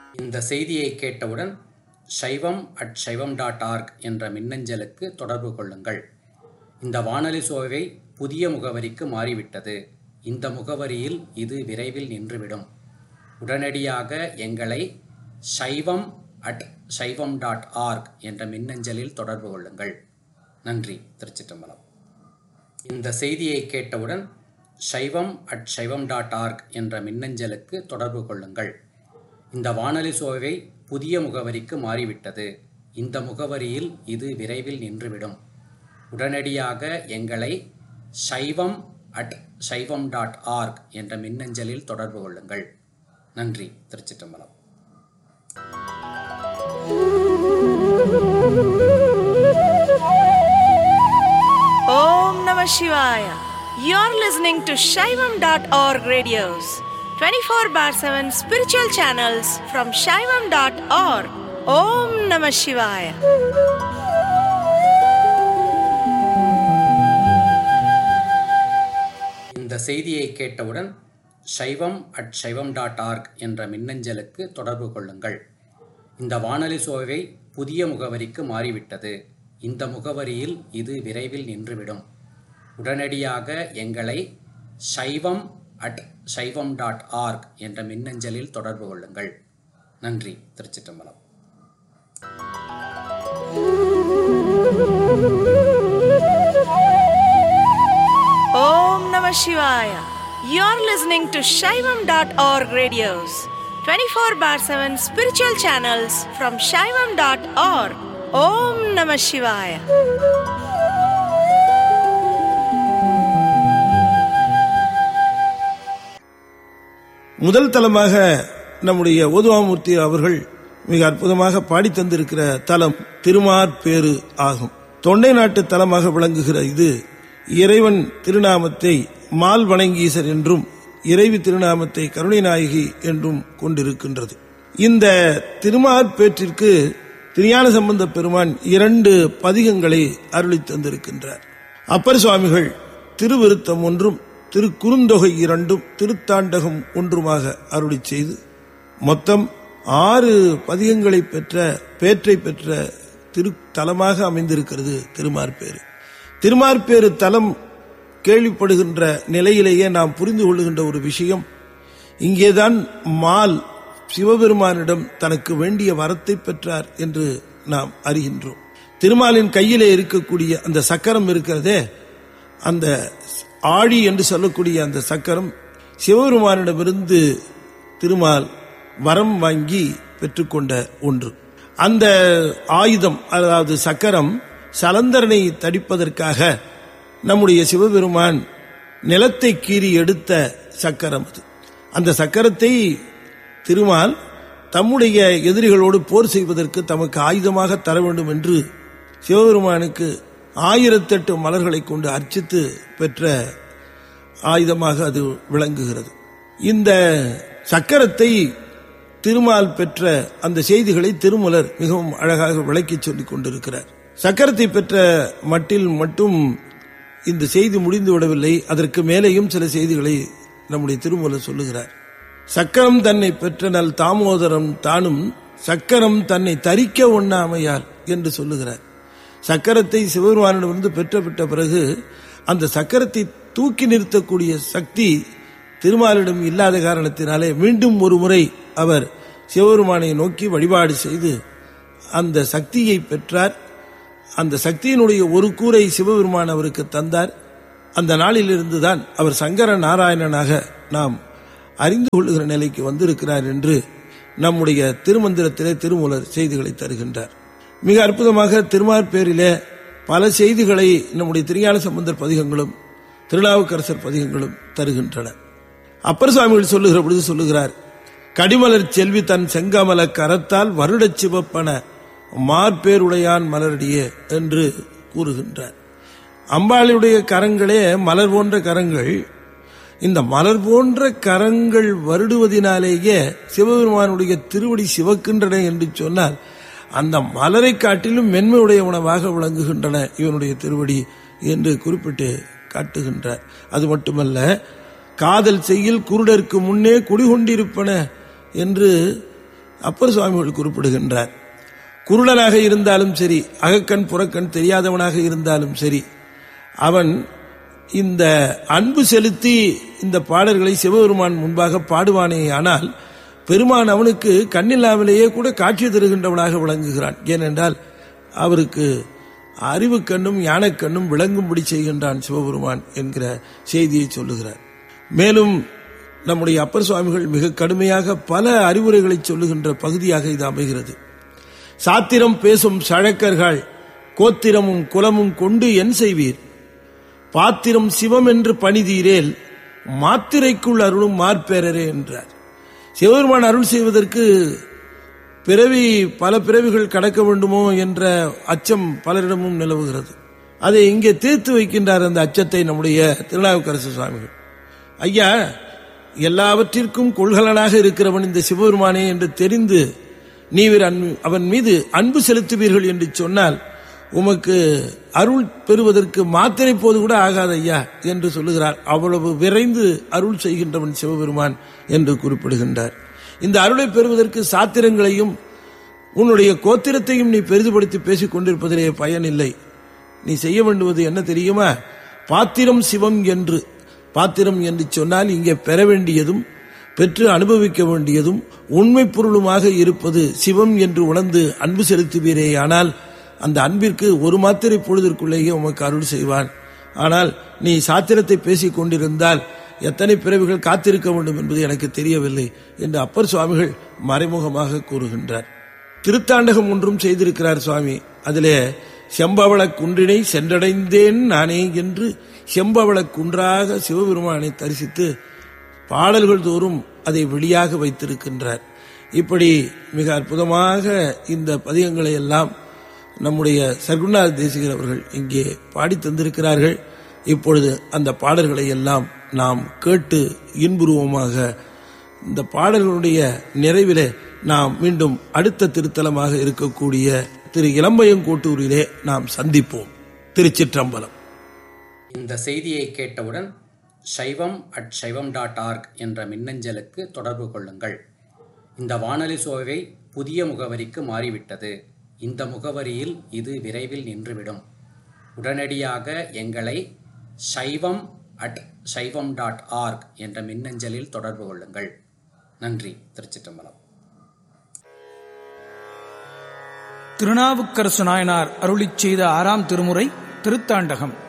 இந்த செய்தியை கேட்டவுடன் சைவம் அட் சைவம் டாட் ஆர்க் என்ற மின்னஞ்சலுக்கு தொடர்பு கொள்ளுங்கள் இந்த வானொலி சோவை புதிய முகவரிக்கு மாறிவிட்டது இந்த முகவரியில் இது விரைவில் நின்றுவிடும் உடனடியாக எங்களை சைவம் அட் சைவம் டாட் ஆர்க் என்ற மின்னஞ்சலில் தொடர்பு கொள்ளுங்கள் நன்றி திருச்சிற்றம்பலம் இந்த செய்தியை கேட்டவுடன் சைவம் அட் சைவம் டாட் ஆர்க் என்ற மின்னஞ்சலுக்கு தொடர்பு கொள்ளுங்கள் இந்த வானொலி சோவை புதிய முகவரிக்கு மாறிவிட்டது இந்த முகவரியில் இது விரைவில் நின்றுவிடும் உடனடியாக எங்களை சைவம் அட் சைவம் டாட் ஆர்க் என்ற மின்னஞ்சலில் தொடர்பு கொள்ளுங்கள் நன்றி திருச்சிற்றம்பலம் Om Namah Shivaya. You're listening to Shaivam.org radios, 24 bar 7 spiritual channels from Shaivam.org. Om Namah Shivaya. இந்த செய்தியை கேட்டவுடன் சைவம் அட் சைவம் டாட் ஆர்க் என்ற மின்னஞ்சலுக்கு தொடர்பு கொள்ளுங்கள் இந்த வானொலி சோவை புதிய முகவரிக்கு மாறிவிட்டது இந்த முகவரியில் இது விரைவில் நின்றுவிடும் உடனடியாக எங்களை சைவம் அட் சைவம் டாட் ஆர்க் என்ற மின்னஞ்சலில் தொடர்பு கொள்ளுங்கள் நன்றி திருச்சிற்றம்பலம் Om Namah Shivaya. You're listening to Shaivam.org radios, 24 bar 7 spiritual channels from Shaivam.org. Om Namah Shivaya. முதல் தலமாக நம்முடைய ஓதுவாமூர்த்தி அவர்கள் மிக அற்புதமாக பாடி தந்திருக்கிற தலம் திருமாற்பேறு ஆகும் தொண்டை நாட்டு தலமாக விளங்குகிற இது இறைவன் திருநாமத்தை மால் வணங்கீசர் என்றும் இறைவி திருநாமத்தை கருணைநாயகி என்றும் கொண்டிருக்கின்றது இந்த திருமாற்பேற்றிற்கு திருஞான சம்பந்த பெருமான் இரண்டு பதிகங்களை அருளித் தந்திருக்கின்றார் அப்பர் சுவாமிகள் திருவிருத்தம் ஒன்றும் திருக்குறுந்தொகை இரண்டும் திருத்தாண்டகம் ஒன்றுமாக அருளி செய்து மொத்தம் ஆறு பதிகங்களை பெற்ற பேற்றை பெற்ற திருத்தலமாக அமைந்திருக்கிறது திருமார்பேறு திருமார்பேறு தலம் கேள்விப்படுகின்ற நிலையிலேயே நாம் புரிந்து கொள்ளுகின்ற ஒரு விஷயம் இங்கேதான் மால் சிவபெருமானிடம் தனக்கு வேண்டிய வரத்தை பெற்றார் என்று நாம் அறிகின்றோம் திருமாலின் கையிலே இருக்கக்கூடிய அந்த சக்கரம் இருக்கிறதே அந்த ஆழி என்று சொல்லக்கூடிய அந்த சக்கரம் சிவபெருமானிடமிருந்து திருமால் வரம் வாங்கி பெற்றுக்கொண்ட ஒன்று அந்த ஆயுதம் அதாவது சக்கரம் சலந்தரனை தடிப்பதற்காக நம்முடைய சிவபெருமான் நிலத்தை கீறி எடுத்த சக்கரம் அது அந்த சக்கரத்தை திருமால் தம்முடைய எதிரிகளோடு போர் செய்வதற்கு தமக்கு ஆயுதமாக தர வேண்டும் என்று சிவபெருமானுக்கு ஆயிரத்தெட்டு மலர்களை கொண்டு அர்ச்சித்து பெற்ற ஆயுதமாக அது விளங்குகிறது இந்த சக்கரத்தை திருமால் பெற்ற அந்த செய்திகளை திருமலர் மிகவும் அழகாக விளக்கி சொல்லிக் கொண்டிருக்கிறார் சக்கரத்தை பெற்ற மட்டில் மட்டும் இந்த செய்தி முடிந்து விடவில்லை அதற்கு மேலேயும் சில செய்திகளை நம்முடைய திருமலர் சொல்லுகிறார் சக்கரம் தன்னை பெற்ற நல் தாமோதரம் தானும் சக்கரம் தன்னை தரிக்க ஒண்ணாமையால் என்று சொல்லுகிறார் சக்கரத்தை சிவபெருமானிடமிருந்து பெற்ற பெற்ற பிறகு அந்த சக்கரத்தை தூக்கி நிறுத்தக்கூடிய சக்தி திருமாலிடம் இல்லாத காரணத்தினாலே மீண்டும் ஒரு முறை அவர் சிவபெருமானை நோக்கி வழிபாடு செய்து அந்த சக்தியை பெற்றார் அந்த சக்தியினுடைய ஒரு கூரை சிவபெருமான் அவருக்கு தந்தார் அந்த நாளிலிருந்து தான் அவர் சங்கர நாராயணனாக நாம் அறிந்து கொள்ளுகிற நிலைக்கு வந்திருக்கிறார் என்று நம்முடைய திருமந்திரத்திலே திருமூலர் செய்திகளை தருகின்றார் மிக அற்புதமாக திருமார்பேரிலே பல செய்திகளை நம்முடைய திருஞான சம்பந்தர் பதிகங்களும் திருநாவுக்கரசர் பதிகங்களும் தருகின்றன அப்பர் சுவாமிகள் சொல்லுகிற பொழுது சொல்லுகிறார் கடிமலர் செல்வி தன் செங்கமல கரத்தால் வருடச் சிவப்பன மார்பேருடையான் மலரடியே என்று கூறுகின்றார் அம்பாளுடைய கரங்களே மலர் போன்ற கரங்கள் இந்த மலர் போன்ற கரங்கள் வருடுவதினாலேயே சிவபெருமானுடைய திருவடி சிவக்கின்றன என்று சொன்னால் அந்த மலரை காட்டிலும் மென்மையுடைய உணவாக விளங்குகின்றன இவனுடைய திருவடி என்று குறிப்பிட்டு காட்டுகின்றார் அது மட்டுமல்ல காதல் செய்யில் குருடருக்கு முன்னே குடிகொண்டிருப்பன என்று அப்பர் சுவாமிகள் குறிப்பிடுகின்றார் குருடனாக இருந்தாலும் சரி அகக்கண் புறக்கண் தெரியாதவனாக இருந்தாலும் சரி அவன் இந்த அன்பு செலுத்தி இந்த பாடல்களை சிவபெருமான் முன்பாக பாடுவானே ஆனால் பெருமான் அவனுக்கு கண்ணில்லாமலேயே கூட காட்சி தருகின்றவனாக விளங்குகிறான் ஏனென்றால் அவருக்கு அறிவு கண்ணும் ஞானக்கண்ணும் விளங்கும்படி செய்கின்றான் சிவபெருமான் என்கிற செய்தியை சொல்லுகிறார் மேலும் நம்முடைய அப்பர் சுவாமிகள் மிக கடுமையாக பல அறிவுரைகளை சொல்லுகின்ற பகுதியாக இது அமைகிறது சாத்திரம் பேசும் சழக்கர்கள் கோத்திரமும் குலமும் கொண்டு என் செய்வீர் பாத்திரம் சிவம் என்று பணிதீரேல் மாத்திரைக்குள் அருளும் மார்பேரரே என்றார் சிவபெருமான் அருள் செய்வதற்கு பிறவி பல பிறவிகள் கடக்க வேண்டுமோ என்ற அச்சம் பலரிடமும் நிலவுகிறது அதை இங்கே தீர்த்து வைக்கின்றார் அந்த அச்சத்தை நம்முடைய திருநாவுக்கரசு சுவாமிகள் ஐயா எல்லாவற்றிற்கும் கொள்கலனாக இருக்கிறவன் இந்த சிவபெருமானே என்று தெரிந்து நீவர் அன்பு- அவன் மீது அன்பு செலுத்துவீர்கள் என்று சொன்னால் உமக்கு அருள் பெறுவதற்கு மாத்திரை போது கூட ஆகாது ஐயா என்று சொல்லுகிறார் அவ்வளவு விரைந்து அருள் செய்கின்றவன் சிவபெருமான் என்று குறிப்பிடுகின்றார் இந்த அருளை பெறுவதற்கு சாத்திரங்களையும் உன்னுடைய கோத்திரத்தையும் நீ பெரிதுபடுத்தி பேசிக் கொண்டிருப்பதிலே பயனில்லை நீ செய்ய வேண்டுவது என்ன தெரியுமா பாத்திரம் சிவம் என்று பாத்திரம் என்று சொன்னால் இங்கே பெற வேண்டியதும் பெற்று அனுபவிக்க வேண்டியதும் உண்மை பொருளுமாக இருப்பது சிவம் என்று உணர்ந்து அன்பு செலுத்துவீரேயானால் அந்த அன்பிற்கு ஒரு மாத்திரை பொழுதிற்குள்ளேயே உமக்கு அருள் செய்வான் ஆனால் நீ சாத்திரத்தை பேசிக் கொண்டிருந்தால் எத்தனை பிறவிகள் காத்திருக்க வேண்டும் என்பது எனக்கு தெரியவில்லை என்று அப்பர் சுவாமிகள் மறைமுகமாக கூறுகின்றார் திருத்தாண்டகம் ஒன்றும் செய்திருக்கிறார் சுவாமி அதிலே செம்பவள குன்றினை சென்றடைந்தேன் நானே என்று செம்பவள குன்றாக சிவபெருமானை தரிசித்து பாடல்கள் தோறும் அதை வெளியாக வைத்திருக்கின்றார் இப்படி மிக அற்புதமாக இந்த பதிகங்களை எல்லாம் நம்முடைய சர்க்குணாத தேசிகர் அவர்கள் இங்கே பாடி தந்திருக்கிறார்கள் இப்பொழுது அந்த பாடல்களை எல்லாம் நாம் கேட்டு இன்புருவமாக இந்த பாடல்களுடைய நிறைவிலே நாம் மீண்டும் அடுத்த திருத்தலமாக இருக்கக்கூடிய திரு இளம்பயங்கோட்டூரிலே நாம் சந்திப்போம் திருச்சிற்றம்பலம் இந்த செய்தியை கேட்டவுடன் சைவம் அட் சைவம் டாட் ஆர்க் என்ற மின்னஞ்சலுக்கு தொடர்பு கொள்ளுங்கள் இந்த வானொலி சோவை புதிய முகவரிக்கு மாறிவிட்டது இந்த முகவரியில் இது விரைவில் நின்றுவிடும் உடனடியாக எங்களை சைவம் அட் சைவம் டாட் ஆர்க் என்ற மின்னஞ்சலில் தொடர்பு கொள்ளுங்கள் நன்றி திருச்சிற்றம்பலம் திருநாவுக்கரசு நாயனார் அருளிச் செய்த ஆறாம் திருமுறை திருத்தாண்டகம்